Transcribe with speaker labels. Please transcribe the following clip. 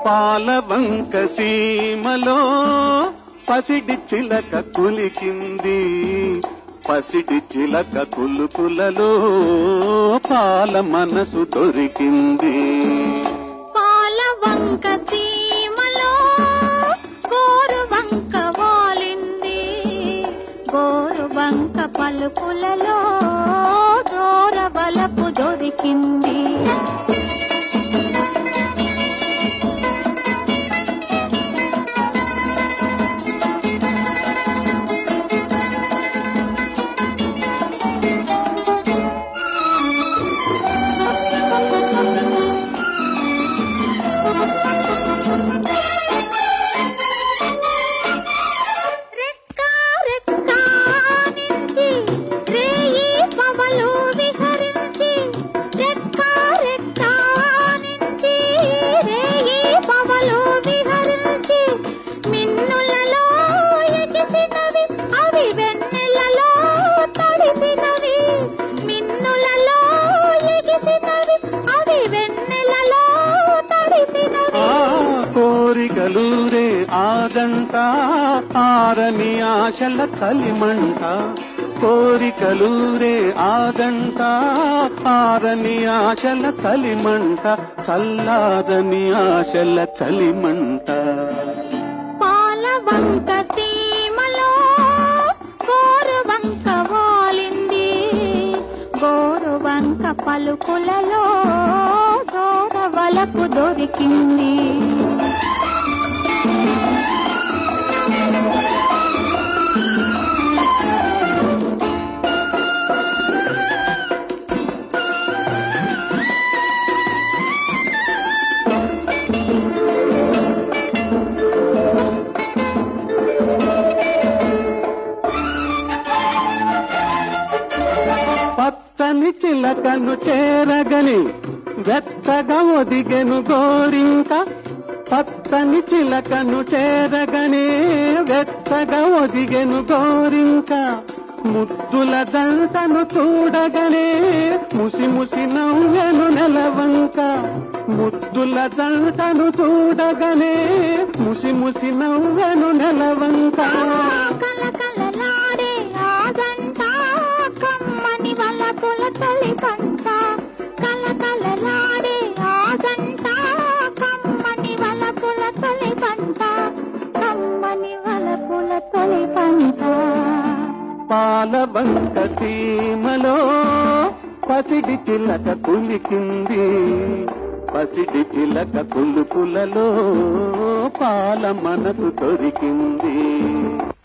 Speaker 1: పాలవంక సీమలో పసిడి చిలక కులికింది పసిడి చిలక కులుకులలో పాల మనసు దొరికింది
Speaker 2: పాల వంక సీమలో గోరు వంక వాలింది గోరు వంక పలుకులలో దూర బలపు దొరికింది రెక్క రెక్క నుంచి రేయి పవలు విహరించి రెక్క రెక్క నుంచి రేయి పవలు విహరించి మిన్నులలో ఎగిసినవి అవి వెన్నెలలో తడిసినవి మిన్నులలో ఎగిసినవి అవి వెన్నెలలో తడిసినవి
Speaker 1: ఆ కోరికలూరే ఆదంట ఆరని ఆశల చలిమంట కోరికలూరే ఆదంట ఆరని ఆశల చలిమంట చల్లాదని ఆశల చలిమంట
Speaker 2: పాల వంక సీమలో గోరు వంక వాలింది గోరు వంక పలుకులలో దూర వలకు దొరికింది
Speaker 1: పచ్చని చిలకను చేరగని వెచ్చగా ఒదిగెను గోరింక పచ్చని చిలకను చేరగనే వెచ్చగా ఒదిగెను గోరింక ముద్దుల దంతను చూడగనే ముసి ముసి నవ్వెను నెలవంక ముద్దుల దంతను చూడగనే ముసి ముసి నవ్వెను నెలవంక
Speaker 2: కలకలలాడే ఆదంట కమ్మని వలపుల తొలి పంట కలకలలాడే ఆదంట కమ్మని వలపుల తొలి పంట కమ్మని వలపుల తొలి పంట
Speaker 1: పాలబంక సీమలో పసిడి చిలక కులికింది పసిడి చిలక కులుకులలో పాల మనసు దొరికింది